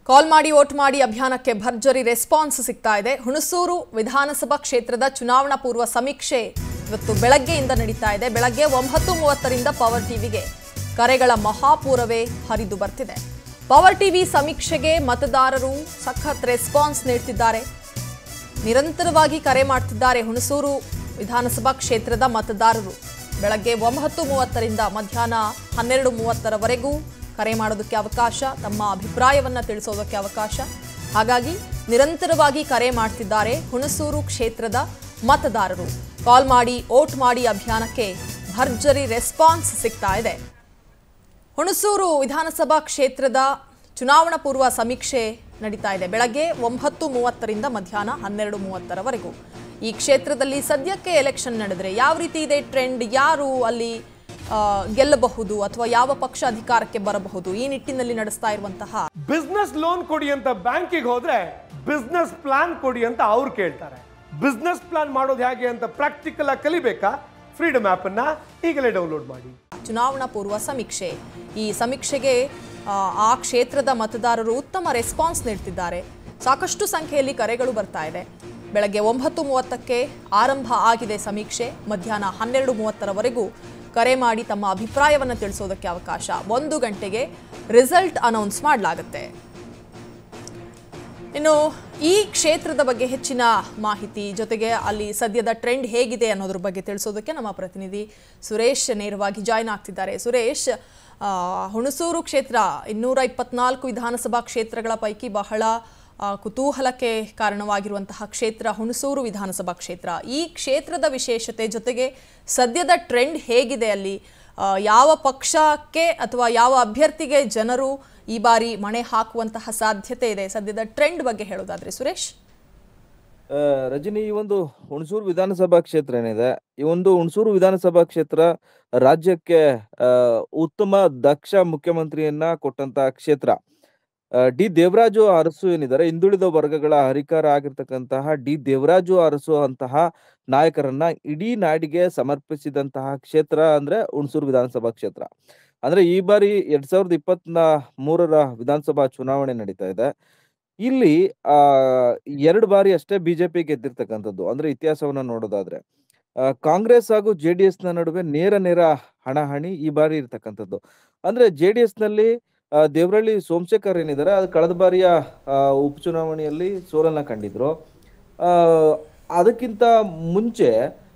ಕಾಲ್ ಮಾಡಿ ವೋಟ್ ಮಾಡಿ ಅಭಿಯಾನಕ್ಕೆ ಭರ್ಜರಿ ರೆಸ್ಪಾನ್ಸ್ ಸಿಗ್ತಾ ಇದೆ ಹುಣಸೂರು ವಿಧಾನಸಭಾ ಕ್ಷೇತ್ರದ ಚುನಾವಣಾ ಪೂರ್ವ ಸಮೀಕ್ಷೆ ಇವತ್ತು ಬೆಳಗ್ಗೆಯಿಂದ ನಡೀತಾ ಇದೆ ಬೆಳಗ್ಗೆ ಒಂಬತ್ತು ಮೂವತ್ತರಿಂದ ಪವರ್ ಟಿವಿಗೆ ಕರೆಗಳ ಮಹಾಪೂರವೇ ಹರಿದು ಬರ್ತಿದೆ ಪವರ್ ಟಿವಿ ಸಮೀಕ್ಷೆಗೆ ಮತದಾರರು ಸಖತ್ ರೆಸ್ಪಾನ್ಸ್ ನೀಡ್ತಿದ್ದಾರೆ ನಿರಂತರವಾಗಿ ಕರೆ ಮಾಡ್ತಿದ್ದಾರೆ ಹುಣಸೂರು ವಿಧಾನಸಭಾ ಕ್ಷೇತ್ರದ ಮತದಾರರು ಬೆಳಗ್ಗೆ ಒಂಬತ್ತು ಮೂವತ್ತರಿಂದ ಮಧ್ಯಾಹ್ನ ಹನ್ನೆರಡು ಮೂವತ್ತರವರೆಗೂ ಕರೆ ಮಾಡೋದಕ್ಕೆ ಅವಕಾಶ ತಮ್ಮ ಅಭಿಪ್ರಾಯವನ್ನ ತಿಳಿಸೋದಕ್ಕೆ ಅವಕಾಶ ಹಾಗಾಗಿ ನಿರಂತರವಾಗಿ ಕರೆ ಮಾಡ್ತಿದ್ದಾರೆ ಹುಣಸೂರು ಕ್ಷೇತ್ರದ ಮತದಾರರು ಕಾಲ್ ಮಾಡಿ ಓಟ್ ಮಾಡಿ ಅಭಿಯಾನಕ್ಕೆ ಭರ್ಜರಿ ರೆಸ್ಪಾನ್ಸ್ ಸಿಗ್ತಾ ಇದೆ ಹುಣಸೂರು ವಿಧಾನಸಭಾ ಕ್ಷೇತ್ರದ ಚುನಾವಣಾ ಪೂರ್ವ ಸಮೀಕ್ಷೆ ನಡೀತಾ ಇದೆ ಬೆಳಗ್ಗೆ ಒಂಬತ್ತು ಮೂವತ್ತರಿಂದ ಮಧ್ಯಾಹ್ನ ಹನ್ನೆರಡು ಮೂವತ್ತರವರೆಗೂ ಈ ಕ್ಷೇತ್ರದಲ್ಲಿ ಸದ್ಯಕ್ಕೆ ಎಲೆಕ್ಷನ್ ನಡೆದರೆ ಯಾವ ರೀತಿ ಇದೆ ಟ್ರೆಂಡ್ ಯಾರು ಅಲ್ಲಿ ಆ, ಗೆಲ್ಲಬಹುದು ಅಥವಾ ಯಾವ ಪಕ್ಷ ಅಧಿಕಾರಕ್ಕೆ ಬರಬಹುದು ಈ ನಿಟ್ಟಿನಲ್ಲಿ ನಡೆಸ್ತಾ ಇರುವಂತಹ ಬಿಸ್ನೆಸ್ ಲೋನ್ ಕೊಡಿ ಅಂತ ಬ್ಯಾಂಕಿಗೆ ಹೋದ್ರೆ ಬಿಸ್ನೆಸ್ ಪ್ಲಾನ್ ಕೊಡಿ ಅಂತ ಅವ್ರು ಕೇಳ್ತಾರೆ ಬಿಸ್ನೆಸ್ ಪ್ಲಾನ್ ಮಾಡೋದು ಹೇಗೆ ಅಂತ ಪ್ರಾಕ್ಟಿಕಲ್ ಆಗಿ ಕಲಿಬೇಕಾ ಫ್ರೀಡಮ್ ಆಪ್ ಅನ್ನ ಈಗಲೇ ಡೌನ್ಲೋಡ್ ಮಾಡಿ ಚುನಾವಣಾ ಪೂರ್ವ ಸಮೀಕ್ಷೆ ಈ ಸಮೀಕ್ಷೆಗೆ ಆ, ಆ ಕ್ಷೇತ್ರದ ಮತದಾರರು ಉತ್ತಮ ರೆಸ್ಪಾನ್ಸ್ ನೀಡ್ತಿದ್ದಾರೆ ಸಾಕಷ್ಟು ಸಂಖ್ಯೆಯಲ್ಲಿ ಕರೆಗಳು ಬರ್ತಾ ಇದೆ ಬೆಳಗ್ಗೆ ಒಂಬತ್ತು ಮೂವತ್ತಕ್ಕೆ ಆರಂಭ ಆಗಿದೆ ಸಮೀಕ್ಷೆ ಮಧ್ಯಾಹ್ನ ಹನ್ನೆರಡು ಮೂವತ್ತರವರೆಗೂ ಕರೆ ಮಾಡಿ ತಮ್ಮ ಅಭಿಪ್ರಾಯವನ್ನು ತಿಳಿಸೋದಕ್ಕೆ ಅವಕಾಶ ಒಂದು ಗಂಟೆಗೆ ರಿಸಲ್ಟ್ ಅನೌನ್ಸ್ ಮಾಡಲಾಗುತ್ತೆ ಇನ್ನು ಈ ಕ್ಷೇತ್ರದ ಬಗ್ಗೆ ಹೆಚ್ಚಿನ ಮಾಹಿತಿ ಜೊತೆಗೆ ಅಲ್ಲಿ ಸದ್ಯದ ಟ್ರೆಂಡ್ ಹೇಗಿದೆ ಅನ್ನೋದ್ರ ಬಗ್ಗೆ ತಿಳಿಸೋದಕ್ಕೆ ನಮ್ಮ ಪ್ರತಿನಿಧಿ ಸುರೇಶ್ ನೇರವಾಗಿ ಜಾಯ್ನ್ ಆಗ್ತಿದ್ದಾರೆ ಸುರೇಶ್ ಆ, ಹುಣಸೂರು ಕ್ಷೇತ್ರ ಇನ್ನೂರ ಇಪ್ಪತ್ನಾಲ್ಕು ವಿಧಾನಸಭಾ ಕ್ಷೇತ್ರಗಳ ಪೈಕಿ ಬಹಳ ಆ, ಕುತೂಹಲಕ್ಕೆ ಕಾರಣವಾಗಿರುವಂತಹ ಕ್ಷೇತ್ರ ಹುಣಸೂರು ವಿಧಾನಸಭಾ ಕ್ಷೇತ್ರ ಈ ಕ್ಷೇತ್ರದ ವಿಶೇಷತೆ ಜೊತೆಗೆ ಸದ್ಯದ ಟ್ರೆಂಡ್ ಹೇಗಿದೆ ಅಲ್ಲಿ ಆ, ಯಾವ ಪಕ್ಷಕ್ಕೆ ಅಥವಾ ಯಾವ ಅಭ್ಯರ್ಥಿಗೆ ಜನರು ಈ ಬಾರಿ ಮಣೆ ಹಾಕುವಂತಹ ಸಾಧ್ಯತೆ ಇದೆ ಸದ್ಯದ ಟ್ರೆಂಡ್ ಬಗ್ಗೆ ಹೇಳೋದಾದ್ರೆ ಸುರೇಶ್ ಆ, ರಜನಿ ಈ ಒಂದು ಹುಣಸೂರು ವಿಧಾನಸಭಾ ಕ್ಷೇತ್ರ ಏನಿದೆ ಈ ಒಂದು ಹುಣಸೂರು ವಿಧಾನಸಭಾ ಕ್ಷೇತ್ರ ರಾಜ್ಯಕ್ಕೆ ಆ, ಉತ್ತಮ ದಕ್ಷ ಮುಖ್ಯಮಂತ್ರಿಯನ್ನ ಕೊಟ್ಟಂತ ಕ್ಷೇತ್ರ ಆ, ಡಿ ದೇವರಾಜು ಅರಸು ಏನಿದ್ದಾರೆ ಹಿಂದುಳಿದ ವರ್ಗಗಳ ಹರಿಕಾರ ಆಗಿರ್ತಕ್ಕಂತಹ ಡಿ ದೇವರಾಜು ಅರಸು ಅಂತಹ ನಾಯಕರನ್ನ ಇಡೀ ನಾಡಿಗೆ ಸಮರ್ಪಿಸಿದಂತಹ ಕ್ಷೇತ್ರ ಅಂದ್ರೆ ಹುಣಸೂರು ವಿಧಾನಸಭಾ ಕ್ಷೇತ್ರ ಅಂದ್ರೆ ಈ ಬಾರಿ ಎರಡ್ ಸಾವಿರದ ಇಪ್ಪತ್ನ ಮೂರರ ವಿಧಾನಸಭಾ ಚುನಾವಣೆ ನಡೀತಾ ಇದೆ ಇಲ್ಲಿ ಆ ಎರಡು ಬಾರಿ ಅಷ್ಟೇ ಬಿಜೆಪಿ ಗೆದ್ದಿರ್ತಕ್ಕಂಥದ್ದು ಅಂದ್ರೆ ಇತಿಹಾಸವನ್ನ ನೋಡೋದಾದ್ರೆ ಆ, ಕಾಂಗ್ರೆಸ್ ಹಾಗೂ ಜೆ ಡಿ ಎಸ್ ನ ನಡುವೆ ನೇರ ನೇರ ಹಣಾಹಣಿ ಈ ಬಾರಿ ಇರ್ತಕ್ಕಂಥದ್ದು ಅಂದ್ರೆ ಜೆ ಡಿ ಎಸ್ ನಲ್ಲಿ ಆ, ದೇವರಳ್ಳಿ ಸೋಮಶೇಖರ್ ಏನಿದ್ದಾರೆ ಅದು ಕಳೆದ ಬಾರಿಯ ಆ, ಉಪಚುನಾವಣೆಯಲ್ಲಿ ಸೋಲನ್ನ ಕಂಡಿದ್ರು ಆ, ಅದಕ್ಕಿಂತ ಮುಂಚೆ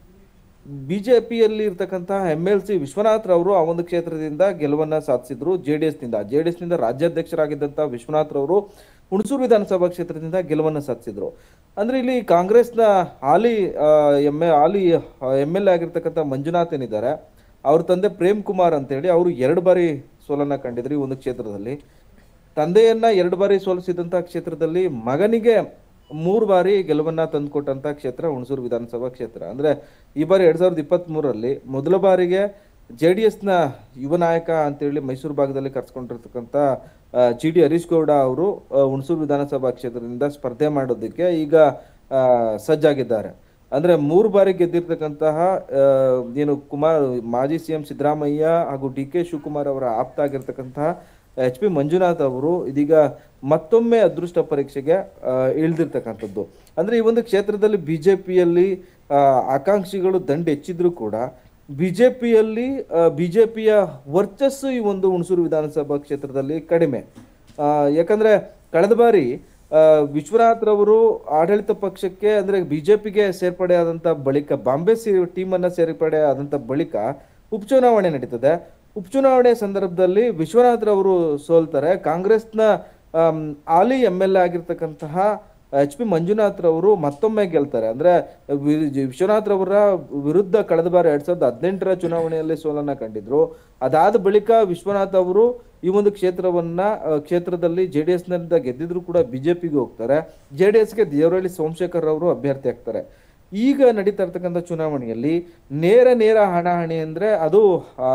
ಬಿಜೆಪಿಯಲ್ಲಿ ಇರ್ತಕ್ಕಂತಹ ಎಂ ಎಲ್ ಸಿ ವಿಶ್ವನಾಥ್ ರವರು ಆ ಒಂದು ಕ್ಷೇತ್ರದಿಂದ ಗೆಲುವನ್ನ ಸಾಧಿಸಿದ್ರು ಜೆ ಡಿ ಎಸ್ ನಿಂದ ಜೆ ಡಿ ಎಸ್ ನಿಂದ ರಾಜ್ಯಾಧ್ಯಕ್ಷರಾಗಿದ್ದಂತ ವಿಶ್ವನಾಥ್ ರವರು ಹುಣಸೂರು ವಿಧಾನಸಭಾ ಕ್ಷೇತ್ರದಿಂದ ಗೆಲುವನ್ನ ಸಾಧಿಸಿದ್ರು ಅಂದ್ರೆ ಇಲ್ಲಿ ಕಾಂಗ್ರೆಸ್ನ ಹಾಲಿ ಎಂ ಎ ಹಾಲಿ ಎಂ ಎಲ್ ಎ ಆಗಿರ್ತಕ್ಕಂಥ ಮಂಜುನಾಥ್ ಏನಿದ್ದಾರೆ ಅವ್ರ ತಂದೆ ಪ್ರೇಮ್ ಕುಮಾರ್ ಅಂತ ಹೇಳಿ ಅವರು ಎರಡು ಬಾರಿ ಸೋಲನ್ನ ಕಂಡಿದ್ರು ಈ ಒಂದು ಕ್ಷೇತ್ರದಲ್ಲಿ ತಂದೆಯನ್ನ ಎರಡು ಬಾರಿ ಸೋಲಿಸಿದಂತ ಕ್ಷೇತ್ರದಲ್ಲಿ ಮಗನಿಗೆ ಮೂರು ಬಾರಿ ಗೆಲುವನ್ನ ತಂದುಕೊಟ್ಟಂತ ಕ್ಷೇತ್ರ ಹುಣಸೂರು ವಿಧಾನಸಭಾ ಕ್ಷೇತ್ರ ಅಂದ್ರೆ ಈ ಬಾರಿ ಎರಡ್ ಸಾವಿರದ ಇಪ್ಪತ್ತ್ ಮೂರರಲ್ಲಿ ಮೊದಲ ಬಾರಿಗೆ ಜೆ ಡಿ ಎಸ್ನ ಯುವ ನಾಯಕ ಅಂತೇಳಿ ಮೈಸೂರು ಭಾಗದಲ್ಲಿ ಕರ್ಸ್ಕೊಂಡಿರ್ತಕ್ಕಂಥ ಜಿ ಡಿ ಹರೀಶ್ ಗೌಡ ಅವರು ಹುಣಸೂರು ವಿಧಾನಸಭಾ ಕ್ಷೇತ್ರದಿಂದ ಸ್ಪರ್ಧೆ ಮಾಡೋದಕ್ಕೆ ಈಗ ಆ, ಸಜ್ಜಾಗಿದ್ದಾರೆ ಅಂದ್ರೆ ಮೂರು ಬಾರಿ ಗೆದ್ದಿರ್ತಕ್ಕಂತಹ ಆ, ಏನು ಕುಮಾರ್ ಮಾಜಿ ಸಿಎಂ ಸಿದ್ದರಾಮಯ್ಯ ಹಾಗೂ ಡಿ ಕೆ ಶಿವಕುಮಾರ್ ಅವರ ಆಪ್ತ ಆಗಿರ್ತಕ್ಕಂತಹ ಎಚ್ ಪಿ ಮಂಜುನಾಥ್ ಅವರು ಇದೀಗ ಮತ್ತೊಮ್ಮೆ ಅದೃಷ್ಟ ಪರೀಕ್ಷೆಗೆ ಆ, ಇಳ್ದಿರ್ತಕ್ಕಂಥದ್ದು ಅಂದ್ರೆ ಈ ಒಂದು ಕ್ಷೇತ್ರದಲ್ಲಿ ಬಿಜೆಪಿಯಲ್ಲಿ ಆಕಾಂಕ್ಷಿಗಳು ದಂಡು ಹೆಚ್ಚಿದ್ರು ಕೂಡ ಬಿಜೆಪಿಯಲ್ಲಿ ಬಿಜೆಪಿಯ ವರ್ಚಸ್ಸು ಈ ಒಂದು ಹುಣಸೂರು ವಿಧಾನಸಭಾ ಕ್ಷೇತ್ರದಲ್ಲಿ ಕಡಿಮೆ ಆ, ಯಾಕಂದ್ರೆ ಕಳೆದ ಬಾರಿ ಆ, ವಿಶ್ವನಾಥ್ ರವರು ಆಡಳಿತ ಪಕ್ಷಕ್ಕೆ ಅಂದ್ರೆ ಬಿಜೆಪಿಗೆ ಸೇರ್ಪಡೆ ಆದಂತ ಬಳಿಕ ಬಾಂಬೆ ಸಿ ಟೀಮ್ ಅನ್ನ ಸೇರ್ಪಡೆ ಆದಂತ ಬಳಿಕ ಉಪಚುನಾವಣೆ ನಡೀತದೆ ಉಪಚುನಾವಣೆ ಸಂದರ್ಭದಲ್ಲಿ ವಿಶ್ವನಾಥ್ ರವರು ಸೋಲ್ತಾರೆ ಕಾಂಗ್ರೆಸ್ನ ಆಮ್, ಹಾಲಿ ಎಂ ಎಲ್ ಎ ಆಗಿರ್ತಕ್ಕಂತಹ ಎಚ್ ಪಿ ಮಂಜುನಾಥ್ ರವರು ಮತ್ತೊಮ್ಮೆ ಗೆಲ್ತಾರೆ ಅಂದ್ರೆ ವಿ- ಜಿ- ವಿಶ್ವನಾಥ್ ರವರ ವಿರುದ್ಧ ಕಳೆದ ಬಾರಿ ಎರಡ್ ಸಾವಿರದ ಹದಿನೆಂಟರ ಚುನಾವಣೆಯಲ್ಲಿ ಸೋಲನ್ನ ಕಂಡಿದ್ರು ಅದಾದ ಬಳಿಕ ವಿಶ್ವನಾಥ್ ಅವರು ಈ ಒಂದು ಕ್ಷೇತ್ರವನ್ನ ಆ, ಕ್ಷೇತ್ರದಲ್ಲಿ ಜೆ ಡಿ ಎಸ್ ನಿಂದ ಗೆದ್ದಿದ್ರು ಕೂಡ ಬಿಜೆಪಿಗೆ ಹೋಗ್ತಾರೆ ಜೆ ಡಿ ಎಸ್ಗೆ ದೇವರಳ್ಳಿ ಸೋಮಶೇಖರ್ ಅವರು ಅಭ್ಯರ್ಥಿ ಆಗ್ತಾರೆ ಈಗ ನಡೀತಾ ಇರ್ತಕ್ಕಂಥ ಚುನಾವಣೆಯಲ್ಲಿ ನೇರ ನೇರ ಹಣಾಹಣಿ ಅಂದ್ರೆ ಅದು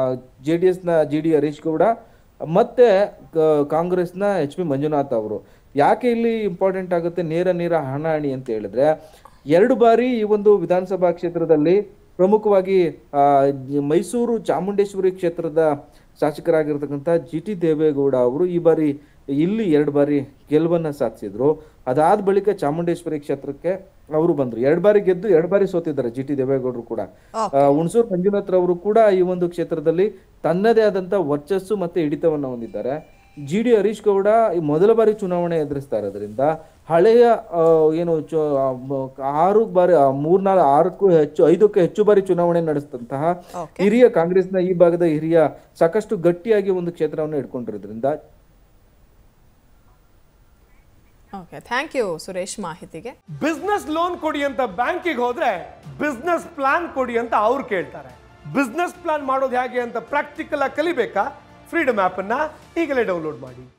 ಜೆ ಡಿ ಎಸ್ನ ಜಿ ಡಿ ಹರೀಶ್ ಗೌಡ ಮತ್ತೆ ಕ- ಕಾಂಗ್ರೆಸ್ನ ಎಚ್ ಪಿ ಮಂಜುನಾಥ್ ಅವರು ಯಾಕೆ ಇಲ್ಲಿ ಇಂಪಾರ್ಟೆಂಟ್ ಆಗುತ್ತೆ ನೇರ ನೇರ ಹಣಾಹಣಿ ಅಂತ ಹೇಳಿದ್ರೆ ಎರಡು ಬಾರಿ ಈ ಒಂದು ವಿಧಾನಸಭಾ ಕ್ಷೇತ್ರದಲ್ಲಿ ಪ್ರಮುಖವಾಗಿ ಆ, ಜ- ಮೈಸೂರು ಚಾಮುಂಡೇಶ್ವರಿ ಕ್ಷೇತ್ರದ ಶಾಸಕರಾಗಿರ್ತಕ್ಕಂಥ ಜಿ ಟಿ ದೇವೇಗೌಡ ಅವರು ಈ ಬಾರಿ ಇಲ್ಲಿ ಎರಡು ಬಾರಿ ಗೆಲುವನ್ನ ಸಾಧಿಸಿದ್ರು ಅದಾದ ಬಳಿಕ ಚಾಮುಂಡೇಶ್ವರಿ ಕ್ಷೇತ್ರಕ್ಕೆ ಅವರು ಬಂದ್ರು ಎರಡು ಬಾರಿ ಗೆದ್ದು ಎರಡು ಬಾರಿ ಸೋತಿದ್ದಾರೆ ಜಿ ಟಿ ದೇವೇಗೌಡರು ಕೂಡ ಆ, ಹುಣಸೂರು ಮಂಜುನಾಥ್ ರವರು ಕೂಡ ಈ ಒಂದು ಕ್ಷೇತ್ರದಲ್ಲಿ ತನ್ನದೇ ಆದಂತ ವರ್ಚಸ್ಸು ಮತ್ತೆ ಹಿಡಿತವನ್ನ ಹೊಂದಿದ್ದಾರೆ ಜಿ ಡಿ ಹರೀಶ್ ಗೌಡ ಈ ಮೊದಲ ಬಾರಿ ಚುನಾವಣೆ ಎದುರಿಸ್ತಾ ಇರೋದ್ರಿಂದ ಹಳೆಯ ಆ, ಏನು ಚು- ಆ, ಮ- ಆರು ಬಾರಿ ಆ, ಮೂರ್ನಾಲ್ಕು ಆರಕ್ಕೂ ಹೆಚ್ಚು ಐದಕ್ಕೂ ಹೆಚ್ಚು ಬಾರಿ ಚುನಾವಣೆ ನಡೆಸಿದಂತಹ ಹಿರಿಯ ಕಾಂಗ್ರೆಸ್ನ ಈ ಭಾಗದ ಹಿರಿಯ ಸಾಕಷ್ಟು ಗಟ್ಟಿಯಾಗಿ ಒಂದು ಕ್ಷೇತ್ರವನ್ನು ಇಟ್ಕೊಂಡಿರೋದ್ರಿಂದ ಓಕೆ ಥ್ಯಾಂಕ್ ಯು ಸುರೇಶ್ ಮಾಹಿತಿಗೆ ಬಿಸ್ನೆಸ್ ಲೋನ್ ಕೊಡಿ ಅಂತ ಬ್ಯಾಂಕಿಗೆ ಹೋದ್ರೆ ಬಿಸ್ನೆಸ್ ಪ್ಲಾನ್ ಕೊಡಿ ಅಂತ ಅವ್ರು ಕೇಳ್ತಾರೆ ಬಿಸ್ನೆಸ್ ಪ್ಲಾನ್ ಮಾಡೋದು ಹೇಗೆ ಅಂತ ಪ್ರಾಕ್ಟಿಕಲ್ ಆಗಿ ಕಲಿಬೇಕಾ ಫ್ರೀಡಮ್ ಆ್ಯಪನ್ನು ಈಗಲೇ ಡೌನ್ಲೋಡ್ ಮಾಡಿ